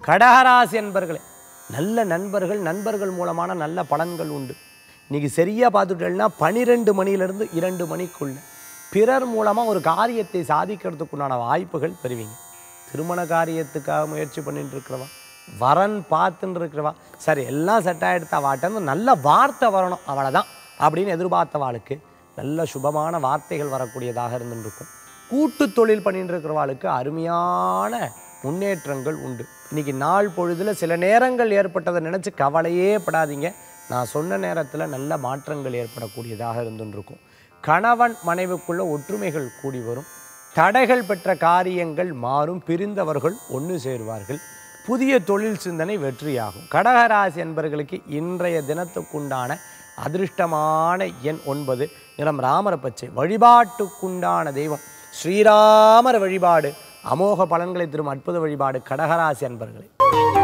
கடகராசி என்பர்களே நல்ல நண்பர்கள் நண்பர்கள் மூலமான நல்ல பலன்கள் உண்டு இன்னைக்கு சரியாக பார்த்துட்டேன்னா பனிரெண்டு மணியிலிருந்து இரண்டு மணிக்குள்ள பிறர் மூலமாக ஒரு காரியத்தை சாதிக்கிறதுக்குண்டான வாய்ப்புகள் பெறுவீங்க திருமண காரியத்துக்காக முயற்சி பண்ணிட்டு இருக்கிறவா வரன் பார்த்துன்னு இருக்கிறவா சரி எல்லாம் செட் ஆகிடுத்த வாட்டன்னு நல்ல வார்த்தை வரணும் அவ்வளோதான் அப்படின்னு எதிர்பார்த்தவாளுக்கு நல்ல சுபமான வார்த்தைகள் வரக்கூடியதாக இருந்துட்டு இருக்கும் கூட்டு தொழில் பண்ணிட்டு இருக்கிறவாளுக்கு அருமையான முன்னேற்றங்கள் உண்டு இன்னைக்கு நாள் பொழுதுல சில நேரங்கள் ஏற்பட்டதை நினச்சி கவலையே படாதீங்க நான் சொன்ன நேரத்தில் நல்ல மாற்றங்கள் ஏற்படக்கூடியதாக இருந்துட்டு இருக்கும் கணவன் மனைவிக்குள்ள ஒற்றுமைகள் கூடி வரும் தடைகள் பெற்ற காரியங்கள் மாறும் பிரிந்தவர்கள் ஒன்று சேருவார்கள் புதிய தொழில் சிந்தனை வெற்றியாகும் கடகராசி என்பவர்களுக்கு இன்றைய தினத்துக்குண்டான அதிர்ஷ்டமான எண் ஒன்பது நிறம் ராமர பச்சை வழிபாட்டுக்குண்டான தெய்வம் ஸ்ரீராமர் வழிபாடு அமோக பலன்களை தரும் அற்புத வழிபாடு கடகராசி அன்பர்களே